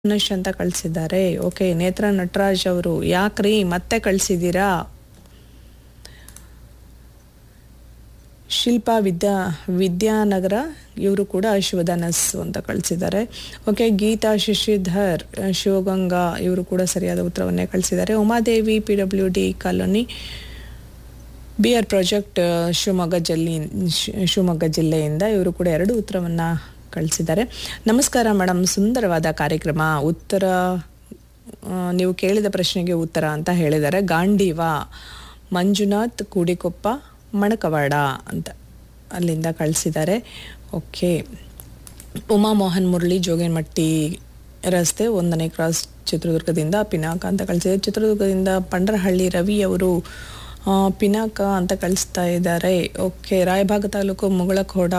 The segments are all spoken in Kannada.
ಧನುಷ್ ಅಂತ ಕಳಿಸಿದ್ದಾರೆ ಓಕೆ ನೇತ್ರ ನಟರಾಜ್ ಅವರು ಯಾಕ್ರಿ ಮತ್ತೆ ಕಳಿಸಿದ್ದೀರಾ ಶಿಲ್ಪಾ ವಿದ್ಯಾ ವಿದ್ಯಾನಗರ ಇವರು ಕೂಡ ಶಿವಧನಸ್ಸು ಅಂತ ಕಳಿಸಿದ್ದಾರೆ ಓಕೆ ಗೀತಾ ಶಶಿಧರ್ ಶಿವಗಂಗಾ ಇವರು ಕೂಡ ಸರಿಯಾದ ಉತ್ತರವನ್ನೇ ಕಳಿಸಿದ್ದಾರೆ Umadevi P W D colony B R project Shivamogga ಜಿಲ್ಲೆ ಶಿವಮೊಗ್ಗ ಜಿಲ್ಲೆಯಿಂದ ಇವರು ಕೂಡ ಎರಡು ಉತ್ತರವನ್ನು ಕಳಿಸಿದ್ದಾರೆ ನಮಸ್ಕಾರ ಮೇಡಮ್ ಸುಂದರವಾದ ಕಾರ್ಯಕ್ರಮ ಉತ್ತರ ಆ, ನೀವು ಕೇಳಿದ ಪ್ರಶ್ನೆಗೆ ಉತ್ತರ ಅಂತ ಹೇಳಿದ್ದಾರೆ ಗಾಂಡೀವ ಮಂಜುನಾಥ್ ಕೂಡಿಕೊಪ್ಪ ಮಣಕವಾಡ ಅಂತ ಅಲ್ಲಿಂದ ಕಳಿಸಿದ್ದಾರೆ ಓಕೆ ಉಮಾ ಮೋಹನ್ ಮುರಳಿ ಜೋಗೇನಮಟ್ಟಿ ರಸ್ತೆ ಒಂದನೇ ಕ್ರಾಸ್ ಚಿತ್ರದುರ್ಗದಿಂದ ಪಿನಾಕ ಅಂತ ಕಳಿಸಿದೆ ಚಿತ್ರದುರ್ಗದಿಂದ ಪಂಡ್ರಹಳ್ಳಿ ರವಿ ಅವರು ಆ, ಪಿನಾಕ ಅಂತ ಕಳಿಸ್ತಾ ಇದ್ದಾರೆ ಓಕೆ ರಾಯಭಾಗ ತಾಲೂಕು ಮುಗಳಖೋಡ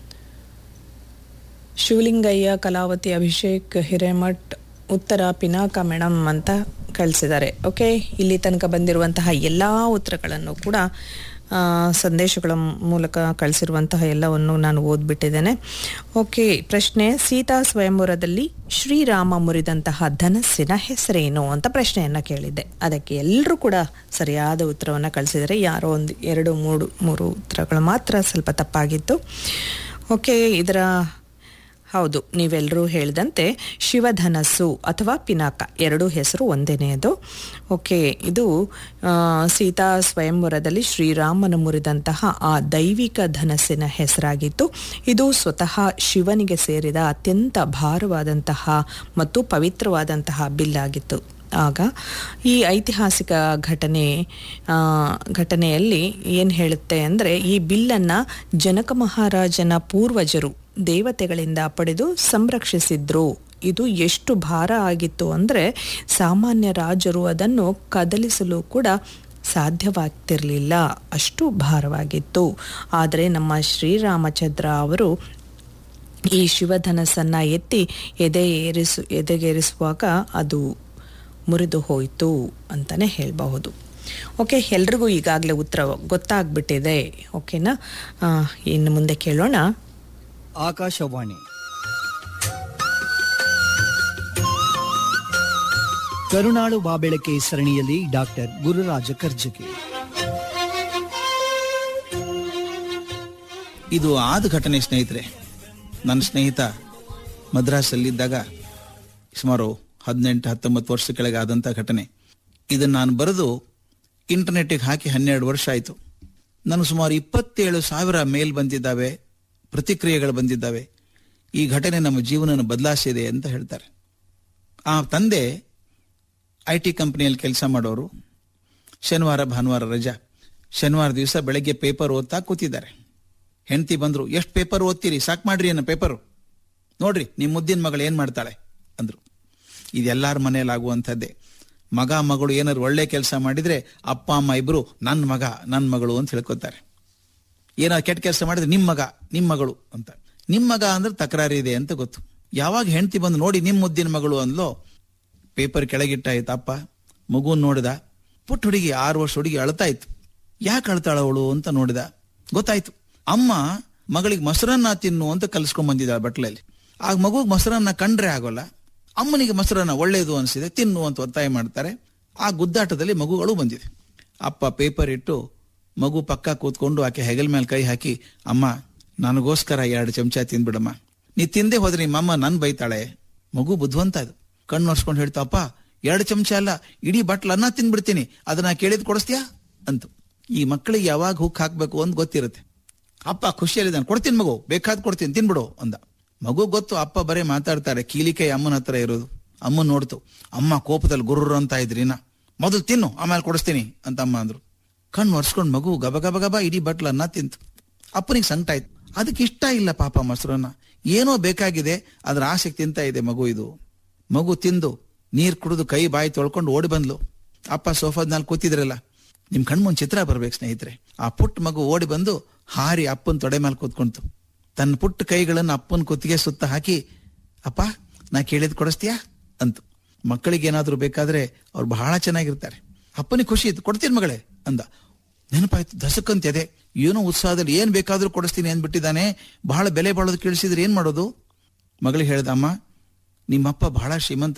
ಶಿವಲಿಂಗಯ್ಯ ಕಲಾವತಿ ಅಭಿಷೇಕ್ ಹಿರೇಮಠ್ ಉತ್ತರ ಪಿನಾಕ ಮೇಡಮ್ ಅಂತ ಕಳಿಸಿದ್ದಾರೆ ಓಕೆ ಇಲ್ಲಿ ತನಕ ಬಂದಿರುವಂತಹ ಎಲ್ಲ ಉತ್ತರಗಳನ್ನು ಕೂಡ ಆ, ಸಂದೇಶಗಳ ಮೂಲಕ ಕಳಿಸಿರುವಂತಹ ಎಲ್ಲವನ್ನು ನಾನು ಓದ್ಬಿಟ್ಟಿದ್ದೇನೆ ಓಕೆ ಪ್ರಶ್ನೆ ಸೀತಾ ಸ್ವಯಂವರದಲ್ಲಿ ಶ್ರೀರಾಮ ಮುರಿದಂತಹ ಧನಸ್ಸಿನ ಹೆಸರೇನು ಅಂತ ಪ್ರಶ್ನೆಯನ್ನು ಕೇಳಿದ್ದೆ ಅದಕ್ಕೆ ಎಲ್ಲರೂ ಕೂಡ ಸರಿಯಾದ ಉತ್ತರವನ್ನು ಕಳಿಸಿದರೆ ಯಾರೋ ಒಂದು ಎರಡು ಮೂರು ಮೂರು ಉತ್ತರಗಳು ಮಾತ್ರ ಸ್ವಲ್ಪ ತಪ್ಪಾಗಿತ್ತು ಓಕೆ ಇದರ ಹೌದು ನೀವೆಲ್ಲರೂ ಹೇಳಿದಂತೆ ಶಿವಧನಸ್ಸು ಅಥವಾ ಪಿನಾಕ ಎರಡೂ ಹೆಸರು ಒಂದೇನೆಯದು ಓಕೆ ಇದು ಆ, ಸೀತಾ ಸ್ವಯಂವರದಲ್ಲಿ ಶ್ರೀರಾಮನು ಮುರಿದಂತಹ ಆ ದೈವಿಕ ಧನಸ್ಸಿನ ಹೆಸರಾಗಿತ್ತು ಇದು ಸ್ವತಃ ಶಿವನಿಗೆ ಸೇರಿದ ಅತ್ಯಂತ ಭಾರವಾದಂತಹ ಮತ್ತು ಪವಿತ್ರವಾದಂತಹ ಬಿಲ್ಲಾಗಿತ್ತು ಆಗ ಈ ಐತಿಹಾಸಿಕ ಘಟನೆ ಆ, ಘಟನೆಯಲ್ಲಿ ಏನು ಹೇಳುತ್ತೆ ಅಂದರೆ ಈ ಬಿಲ್ಲನ್ನು ಜನಕ ಮಹಾರಾಜನ ಪೂರ್ವಜರು ದೇವತೆಗಳಿಂದ ಪಡೆದು ಸಂರಕ್ಷಿಸಿದ್ರು ಇದು ಎಷ್ಟು ಭಾರ ಆಗಿತ್ತು ಅಂದರೆ ಸಾಮಾನ್ಯ ರಾಜರು ಅದನ್ನು ಕದಲಿಸಲು ಕೂಡ ಸಾಧ್ಯವಾಗ್ತಿರಲಿಲ್ಲ ಅಷ್ಟು ಭಾರವಾಗಿತ್ತು ಆದರೆ ನಮ್ಮ ಶ್ರೀರಾಮಚಂದ್ರ ಅವರು ಈ ಶಿವಧನಸ್ಸನ್ನ ಎತ್ತಿ ಎದೆ ಏರಿಸು ಎದೆಗೇರಿಸುವಾಗ ಅದು ಮುರಿದು ಹೋಯಿತು ಅಂತಲೇ ಹೇಳಬಹುದು ಓಕೆ ಎಲ್ರಿಗೂ ಈಗಾಗಲೇ ಉತ್ತರ ಗೊತ್ತಾಗ್ಬಿಟ್ಟಿದೆ ಓಕೆನಾ ಆ, ಇನ್ನು ಮುಂದೆ ಕೇಳೋಣ ಆಕಾಶವಾಣಿ ಕರುಣಾಳು ಬಾಬೆಳಕೆ ಸರಣಿಯಲ್ಲಿ ಡಾಕ್ಟರ್ ಗುರುರಾಜ ಕರ್ಜಗಿ ಇದು ಆದ ಘಟನೆ ಸ್ನೇಹಿತರೆ ನನ್ನ ಸ್ನೇಹಿತ ಮದ್ರಾಸಲ್ಲಿದ್ದಾಗ ಸುಮಾರು ಹದಿನೆಂಟು ಹತ್ತೊಂಬತ್ತು ವರ್ಷ ಕೆಳಗೆ ಆದಂಥ ಘಟನೆ ಇದನ್ನು ನಾನು ಬರೆದು ಇಂಟರ್ನೆಟ್ಟಿಗೆ ಹಾಕಿ ಹನ್ನೆರಡು ವರ್ಷ ಆಯಿತು ನನಗೆ ಸುಮಾರು ಇಪ್ಪತ್ತೇಳು ಸಾವಿರ ಮೇಲ್ ಬಂದಿದ್ದಾವೆ ಪ್ರತಿಕ್ರಿಯೆಗಳು ಬಂದಿದ್ದಾವೆ ಈ ಘಟನೆ ನಮ್ಮ ಜೀವನ ಬದಲಾಯಿಸಿದೆ ಅಂತ ಹೇಳ್ತಾರೆ ಆ ತಂದೆ ಐ ಟಿ ಕಂಪನಿಯಲ್ಲಿ ಕೆಲಸ ಮಾಡೋರು ಶನಿವಾರ ಭಾನುವಾರ ರಜಾ ಶನಿವಾರ ದಿವಸ ಬೆಳಗ್ಗೆ ಪೇಪರ್ ಓದ್ತಾ ಕೂತಿದ್ದಾರೆ ಹೆಂಡತಿ ಬಂದ್ರು ಎಷ್ಟು ಪೇಪರ್ ಓದ್ತೀರಿ ಸಾಕು ಮಾಡ್ರಿ ಅನ್ನೋ ಪೇಪರು ನೋಡ್ರಿ ನಿಮ್ಮ ಮುದ್ದಿನ ಮಗಳು ಏನ್ ಮಾಡ್ತಾಳೆ ಅಂದ್ರು ಇದೆಲ್ಲಾರ ಮನೇಲಿ ಆಗುವಂಥದ್ದೇ ಮಗ ಮಗಳು ಏನಾದ್ರು ಒಳ್ಳೆ ಕೆಲಸ ಮಾಡಿದ್ರೆ ಅಪ್ಪ ಅಮ್ಮ ಇಬ್ರು ನನ್ನ ಮಗ ನನ್ನ ಮಗಳು ಅಂತ ಹೇಳ್ಕೊತಾರೆ ಏನಾದ್ರು ಕೆಟ್ಟ ಕೆಲಸ ಮಾಡಿದ್ರೆ ನಿಮ್ಮ ಮಗ ನಿಮ್ಮ ಮಗಳು ಅಂತ ನಿಮ್ಮ ಮಗ ಅಂದ್ರೆ ತಕರಾರು ಇದೆ ಅಂತ ಗೊತ್ತು ಯಾವಾಗ ಹೆಂಡತಿ ಬಂದು ನೋಡಿ ನಿಮ್ಮ ಮುದ್ದಿನ ಮಗಳು ಅಂದ್ಲೋ ಪೇಪರ್ ಕೆಳಗಿಟ್ಟಾಯ್ತು ಅಪ್ಪ ಮಗುನ್ ನೋಡಿದ ಪುಟ್ಟ ಹುಡುಗಿ ಆರು ವರ್ಷ ಹುಡುಗಿ ಅಳ್ತಾ ಇತ್ತು ಯಾಕೆ ಅಳ್ತಾಳ ಅವಳು ಅಂತ ನೋಡಿದ ಗೊತ್ತಾಯ್ತು ಅಮ್ಮ ಮಗಳಿಗೆ ಮೊಸರನ್ನ ತಿನ್ನು ಅಂತ ಕಲಿಸ್ಕೊಂಡ್ ಬಂದಿದ್ದಾಳೆ ಬಟ್ಲಲ್ಲಿ ಆಗ ಮಗುಗ್ ಮೊಸರನ್ನ ಕಂಡ್ರೆ ಆಗೋಲ್ಲ ಅಮ್ಮನಿಗೆ ಮೊಸರನ್ನ ಒಳ್ಳೇದು ಅನಿಸಿದೆ ತಿನ್ನು ಅಂತ ಒತ್ತಾಯ ಮಾಡ್ತಾರೆ ಆ ಗುದ್ದಾಟದಲ್ಲಿ ಮಗುಗಳು ಬಂದಿದೆ ಅಪ್ಪ ಪೇಪರ್ ಇಟ್ಟು ಮಗು ಪಕ್ಕ ಕೂತ್ಕೊಂಡು ಆಕೆ ಹೆಗಲ್ ಮೇಲೆ ಕೈ ಹಾಕಿ ಅಮ್ಮ ನನಗೋಸ್ಕರ ಎರಡು ಚಮಚ ತಿಂದ್ಬಿಡಮ್ಮ ನೀ ತಿಂದೆ ಹೋದ್ರೆ ನಿಮ್ಮಮ್ಮ ನನ್ ಬೈತಾಳೆ ಮಗು ಬುದ್ಧಿವಂತ ಇದು ಕಣ್ಣು ಒರ್ಸ್ಕೊಂಡು ಹೇಳ್ತಾಪ್ಪ ಎರಡು ಚಮಚ ಅಲ್ಲ ಇಡೀ ಬಟ್ಲ ಅನ್ನ ತಿಂದ್ಬಿಡ್ತೀನಿ ಅದನ್ನ ಕೇಳಿದ್ ಕೊಡಿಸ್ತೀಯಾ ಅಂತು ಈ ಮಕ್ಕಳಿಗೆ ಯಾವಾಗ ಹುಕ್ ಹಾಕ್ಬೇಕು ಅಂತ ಗೊತ್ತಿರುತ್ತೆ ಅಪ್ಪ ಖುಷಿಯಲ್ಲಿದ್ದಾನೆ ಕೊಡ್ತೀನಿ ಮಗು ಬೇಕಾದ್ ಕೊಡ್ತೀನಿ ತಿನ್ಬಿಡು ಅಂದ ಮಗು ಗೊತ್ತು ಅಪ್ಪ ಬರೇ ಮಾತಾಡ್ತಾರೆ ಕೀಲಿಕೈ ಅಮ್ಮನ ಹತ್ರ ಇರೋದು ಅಮ್ಮ ನೋಡ್ತು ಅಮ್ಮ ಕೋಪದಲ್ಲಿ ಗುರ್ರ ಅಂತ ಇದ್ರಿನ ಮೊದಲು ತಿನ್ನು ಆಮೇಲೆ ಕೊಡಿಸ್ತೀನಿ ಅಂತ ಅಮ್ಮ ಅಂದ್ರು ಕಣ್ಣು ಒರ್ಸ್ಕೊಂಡ್ ಮಗು ಗಬ ಗಬ ಗಬ ಇಡೀ ಬಟ್ಲ ಅನ್ನ ತಿಂತು ಅಪ್ಪನಿಗೆ ಸಂಕಟ ಆಯ್ತು ಅದಕ್ಕೆ ಇಷ್ಟ ಇಲ್ಲ ಪಾಪ ಮೊಸರನ್ನ ಏನೋ ಬೇಕಾಗಿದೆ ಅದ್ರ ಆಸೆಗೆ ತಿಂತ ಇದೆ ಮಗು ಇದು ಮಗು ತಿಂದು ನೀರ್ ಕುಡಿದು ಕೈ ಬಾಯಿ ತೊಳ್ಕೊಂಡು ಓಡಿ ಬಂದ್ಲು ಅಪ್ಪ ಸೋಫಾದ ಮೇಲೆ ಕೂತಿದ್ರಲ್ಲ ನಿಮ್ ಕಣ್ಮುಂದ್ ಚಿತ್ರ ಬರ್ಬೇಕು ಸ್ನೇಹಿತರೆ ಆ ಪುಟ್ಟ ಮಗು ಓಡಿ ಬಂದು ಹಾರಿ ಅಪ್ಪನ ತೊಡೆ ಮೇಲೆ ಕೂತ್ಕೊಂತು ತನ್ನ ಪುಟ್ಟ ಕೈಗಳನ್ನು ಅಪ್ಪನ ಕುತ್ತಿಗೆ ಸುತ್ತ ಹಾಕಿ ಅಪ್ಪ ನಾ ಕೇಳಿದ್ ಕೊಡಿಸ್ತೀಯಾ ಅಂತು ಮಕ್ಕಳಿಗೆ ಏನಾದ್ರೂ ಬೇಕಾದ್ರೆ ಅವ್ರು ಬಹಳ ಚೆನ್ನಾಗಿರ್ತಾರೆ ಅಪ್ಪನಿಗೆ ಖುಷಿ ಇತ್ತು ಕೊಡ್ತೀನಿ ಮಗಳೇ ಅಂದ ನೆನಪಾಯ್ತು ದಸಕ್ಕಂತ್ಯದೆ ಏನೋ ಉತ್ಸಾಹದಲ್ಲಿ ಏನ್ ಬೇಕಾದ್ರೂ ಕೊಡಿಸ್ತೀನಿ ಅಂದ್ಬಿಟ್ಟಿದ್ದಾನೆ ಬಹಳ ಬೆಲೆ ಬಾಳೋದು ಕೇಳಿಸಿದ್ರೆ ಏನ್ ಮಾಡೋದು ಮಗಳಿಗೆ ಹೇಳ್ದ ಅಮ್ಮ ನಿಮ್ಮಪ್ಪ ಬಹಳ ಶ್ರೀಮಂತ